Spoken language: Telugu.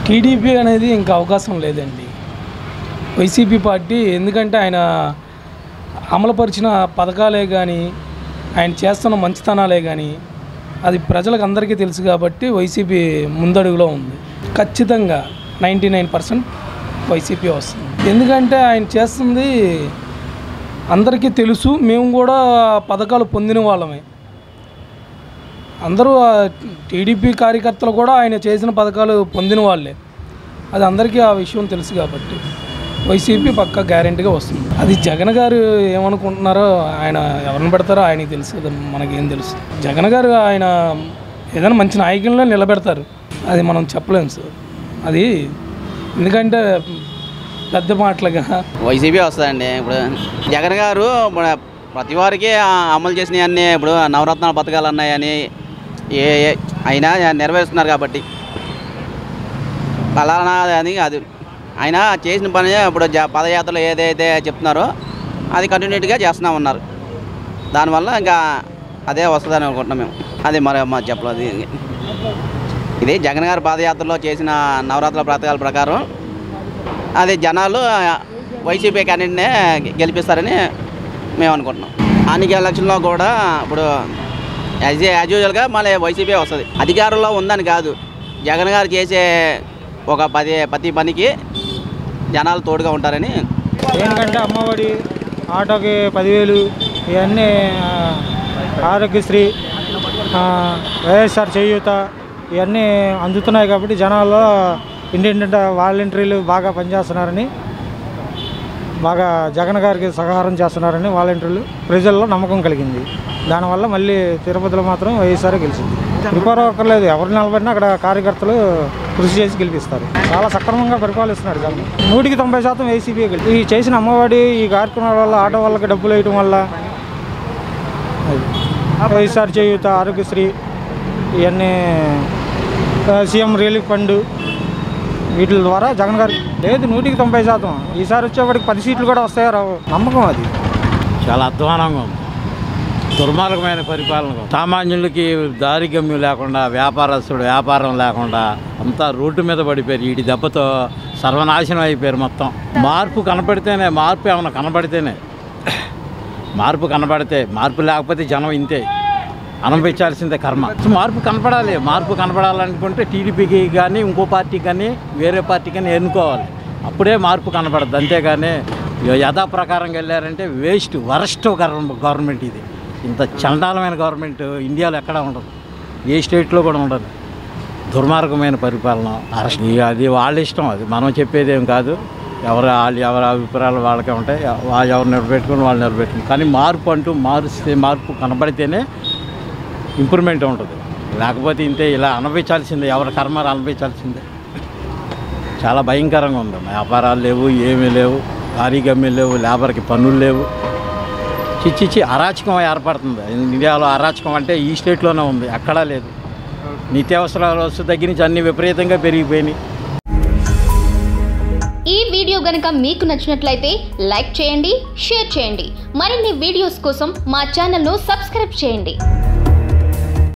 టీడీపీ అనేది ఇంకా అవకాశం లేదండి వైసీపీ పార్టీ ఎందుకంటే ఆయన అమలుపరిచిన పథకాలే కానీ ఆయన చేస్తున్న మంచితనాలే కానీ అది ప్రజలకు అందరికీ తెలుసు కాబట్టి వైసీపీ ముందడుగులో ఉంది ఖచ్చితంగా నైంటీ నైన్ పర్సెంట్ వైసీపీ వస్తుంది ఎందుకంటే ఆయన చేస్తుంది అందరికీ తెలుసు మేము కూడా పథకాలు పొందిన వాళ్ళమే అందరూ ఆ టీడీపీ కార్యకర్తలు కూడా ఆయన చేసిన పథకాలు పొందిన వాళ్ళే అది అందరికీ ఆ విషయం తెలుసు కాబట్టి వైసీపీ పక్క గ్యారెంటీగా వస్తుంది అది జగన్ గారు ఏమనుకుంటున్నారో ఆయన ఎవరిని పెడతారో ఆయనకి తెలుసు అది మనకేం తెలుసు జగన్ గారు ఆయన ఏదైనా మంచి నాయకులను నిలబెడతారు అది మనం చెప్పలేము సార్ అది ఎందుకంటే పెద్ద మాటలుగా వైసీపీ వస్తుందండి ఇప్పుడు జగన్ గారు మన ప్రతి వారికి ఆ అమలు చేసినవి అన్నీ ఇప్పుడు నవరత్నాల పథకాలు అన్నాయని ఏ ఏ అయినా నెరవేరుస్తున్నారు కాబట్టి ఫలానా అని అది ఆయన చేసిన పని ఇప్పుడు జ పదయాత్రలో ఏదైతే చెప్తున్నారో అది కంటిన్యూటీగా చేస్తూనే ఉన్నారు దానివల్ల ఇంకా అదే వస్తుందని అనుకుంటున్నాం మేము అది మరి మా చెప్పలేదు ఇది. ఇది జగన్ గారి పాదయాత్రలో చేసిన నవరాత్రుల పథకాల ప్రకారం అది జనాలు వైసీపీ క్యాండిడేట్నే గెలిపిస్తారని మేము అనుకుంటున్నాం అన్ని ఎలక్షన్లో కూడా ఇప్పుడు యాజ్ యాజ్ యూజువల్గా మళ్ళీ వైసీపీ వస్తుంది అధికారంలో ఉందని కాదు జగన్ గారు చేసే ఒక పది ప్రతి పనికి జనాలు తోడుగా ఉంటారని దేనికంటే అమ్మఒడి ఆటోకి పదివేలు ఇవన్నీ ఆ, ఆరోగ్యశ్రీ ఆ, వైఎస్ఆర్ చేయూత ఇవన్నీ అందుతున్నాయి కాబట్టి జనాల్లో ఇండిపెండెంట్ వాలంటీర్లు బాగా పనిచేస్తున్నారని బాగా జగన్ గారికి సహకారం చేస్తున్నారని వాలంటీర్లు ప్రజల్లో నమ్మకం కలిగింది దానివల్ల మళ్ళీ తిరుపతిలో మాత్రం వైఎస్ఆర్ గెలిచింది ప్రిపేర్ అవ్వక్కర్లేదు ఎవరు నిలబడినా అక్కడ కార్యకర్తలు కృషి చేసి గెలిపిస్తారు చాలా సక్రమంగా పరిపాలిస్తున్నాడు జగన్ నూటికి తొంభై శాతం వైసీపీ గెలిచి ఈ చేసిన అమ్మఒడి ఈ కార్యక్రమాల వల్ల ఆటో వాళ్ళకి డబ్బులు వేయటం వల్ల అది వైఎస్ఆర్ చేయూత ఆరోగ్యశ్రీ ఇవన్నీ ఆ, సీఎం రిలీఫ్ ఫండ్ వీటి ద్వారా జగన్ గారు లేదు నూటికి తొంభై శాతం ఈసారి వచ్చేవాడికి పది సీట్లు కూడా వస్తాయో రావు నమ్మకం అది చాలా అధ్వానంగా ఉంది దుర్మార్గమైన పరిపాలన సామాన్యులకి దారి గమ్యం లేకుండా వ్యాపారస్తుడు వ్యాపారం లేకుండా అంతా రోడ్డు మీద పడిపోయారు వీటి దెబ్బతో సర్వనాశనం అయిపోయారు మొత్తం మార్పు కనపడితేనే మార్పు ఏమైనా కనపడితేనే మార్పు కనపడితే మార్పు లేకపోతే జనం ఇంతే అనుభవించాల్సిందే కర్మ మార్పు కనపడాలి మార్పు కనపడాలనుకుంటే టీడీపీకి కానీ ఇంకో పార్టీకి కానీ వేరే పార్టీకి కానీ ఎన్నుకోవాలి అప్పుడే మార్పు కనపడద్దు అంతేగాని యథా ప్రకారంగా వెళ్ళారంటే వేస్ట్ వరస్ట్ గవర్నమెంట్ ఇది ఇంత చండాలమైన గవర్నమెంట్ ఇండియాలో ఎక్కడా ఉండదు ఏ స్టేట్లో కూడా ఉండదు దుర్మార్గమైన పరిపాలన అరెస్ట్ ఇక అది వాళ్ళ ఇష్టం అది మనం చెప్పేది ఏం కాదు ఎవరు వాళ్ళు ఎవరి అభిప్రాయాలు వాళ్ళకే ఉంటాయి వాళ్ళు ఎవరు నిలబెట్టుకుని వాళ్ళు నిలబెట్టుకుని కానీ మార్పు అంటూ మారుస్తే మార్పు కనబడితేనే ఇంప్రూవ్మెంట్ ఉంటుంది లేకపోతే ఇంతే ఇలా అనుభవించాల్సిందే ఎవరి కర్మ అనుభవించాల్సిందే చాలా భయంకరంగా ఉంది వ్యాపారాలు లేవు ఏమీ లేవు ఆరోగ్యమే లేవు లేబర్కి పనులు లేవు చిచ్చిచ్చి అరాచకం ఏర్పడుతుంది ఇండియాలో అరాచకం అంటే ఈ స్టేట్లోనే ఉంది ఎక్కడా లేదు నిత్యావసరాల వస్తు దగ్గర నుంచి అన్ని విపరీతంగా పెరిగిపోయినాయి ఈ వీడియో గనుక మీకు నచ్చినట్లయితే లైక్ చేయండి షేర్ చేయండి మరిన్ని వీడియోస్ కోసం మా ఛానల్ను సబ్స్క్రైబ్ చేయండి